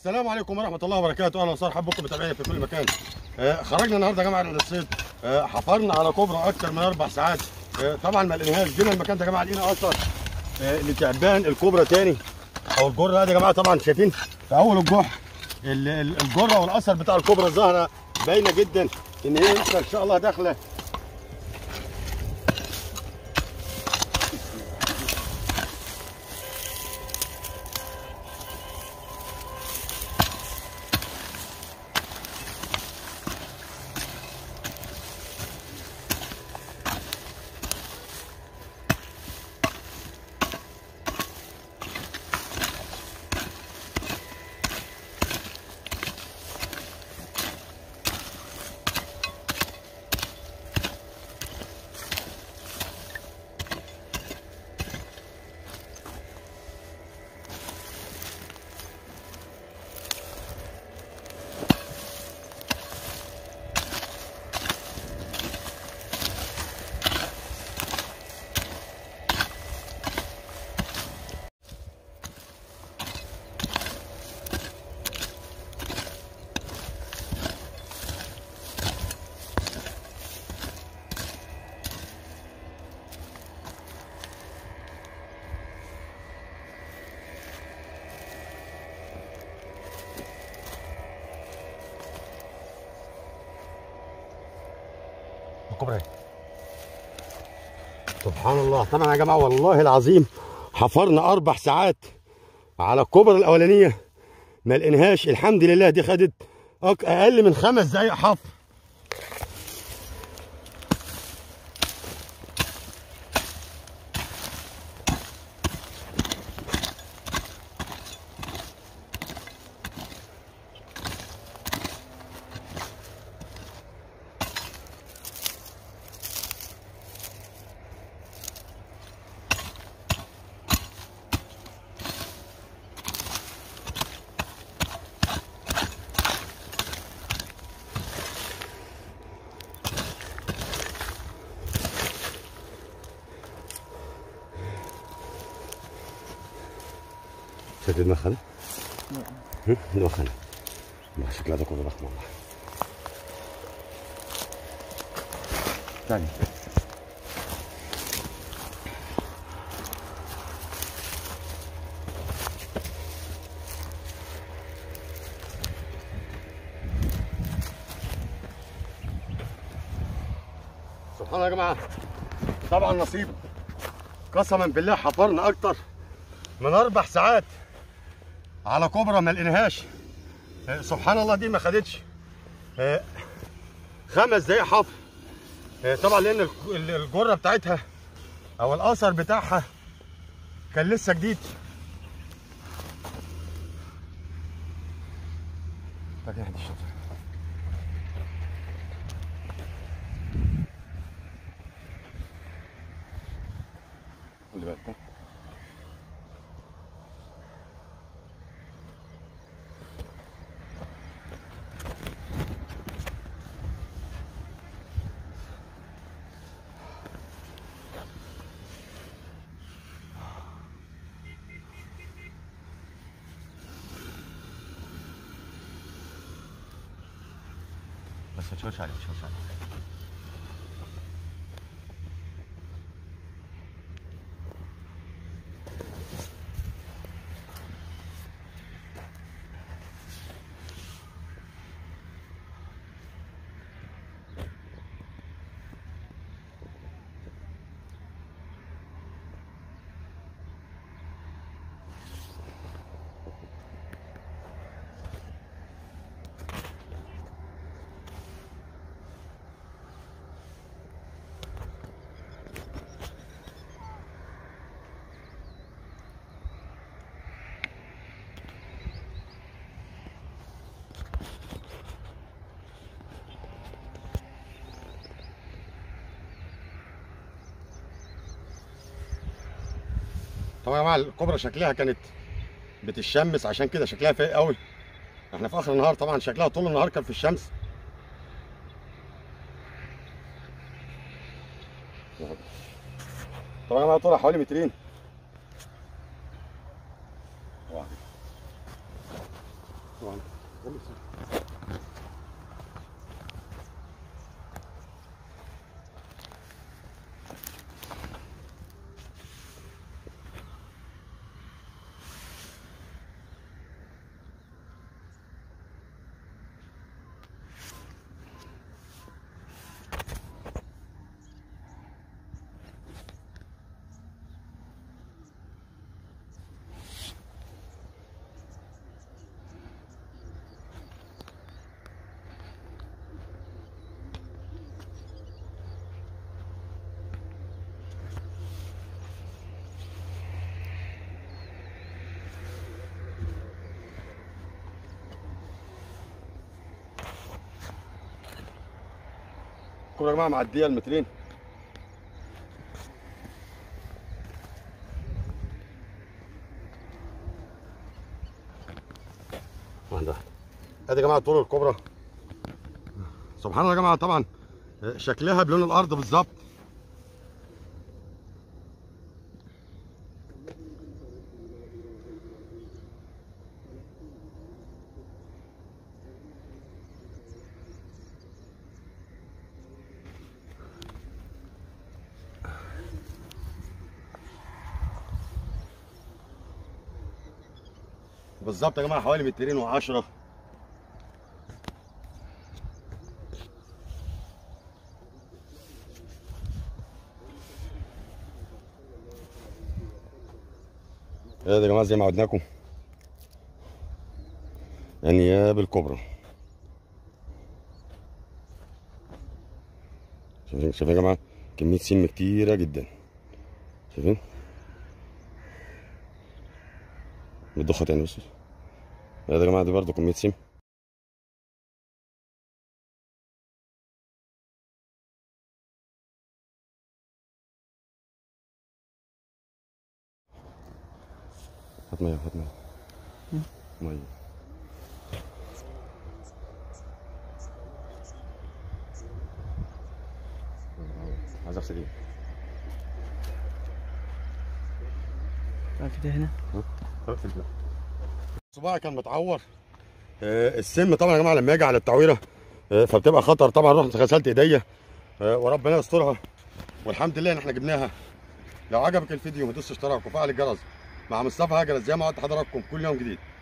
السلام عليكم ورحمه الله وبركاته اهلا وسهلا بكم متابعينا في كل مكان آه خرجنا النهارده يا جماعه للصيد آه حفرنا على كوبرا اكتر من اربع ساعات آه طبعا ما لقيناهاش جينا المكان ده يا جماعه لقينا اثر آه لتعبان الكوبرا تاني او الجره دي يا جماعه طبعا شايفين في اول الجح ال- ال- الجره والاثر بتاع الكوبرا الظاهره باينه جدا ان هي لسه ان شاء الله داخله الكوبرا اهي. سبحان الله طبعا يا جماعه والله العظيم حفرنا اربع ساعات على الكوبرا الاولانيه ما لقيناهاش الحمد لله دي خدت أك- اقل من خمس دقايق حفر شايف المخنة؟ هم؟ المخنة ما شكلها ده كله ضخم والله تاني سبحان الله يا جماعه طبعا نصيب قسما بالله حفرنا اكتر من اربع ساعات على كوبرا ما لقيناهاش آه، سبحان الله دي ما خدتش آه، خمس دقايق حفر آه، طبعا لان الك- ال- الجره بتاعتها او الاثر بتاعها كان لسه جديد لكن هدي الشاطر. خلي بالك بس ما تشوفش عليه ما تشوفش عليه طبعا يا جماعه الكوبرا شكلها كانت بتشمس عشان كده شكلها فايق قوي احنا في اخر النهار طبعا شكلها طول النهار كان في الشمس طبعا يا جماعه طولها حوالي مترين واحد. الكوره يا جماعه معديه المترين واحده واحده ادي يا جماعه طول الكوبرا سبحان الله يا جماعه طبعا شكلها بلون الارض بالظبط بالظبط يا جماعه حوالي مترين وعشرة يا يا جماعه زي ما عودناكم انياب الكبرى شايفين شايفين يا جماعه كميه سم كتيره جدا شايفين بتضخها تاني بس يا جماعه دي برضه كميه سم هات ميه هات ميه ميه عايز اغسل ايه؟ كده هنا صباعي كان متعور آه، السم طبعا يا جماعه لما يجي على التعويره آه، فبتبقى خطر طبعا رحت غسلت ايديا آه، وربنا يسترها والحمد لله ان احنا جبناها لو عجبك الفيديو ما تنسوا اشتراك وفعل الجرس مع مصطفى هجرس زي ما وعدت حضراتكم كل يوم جديد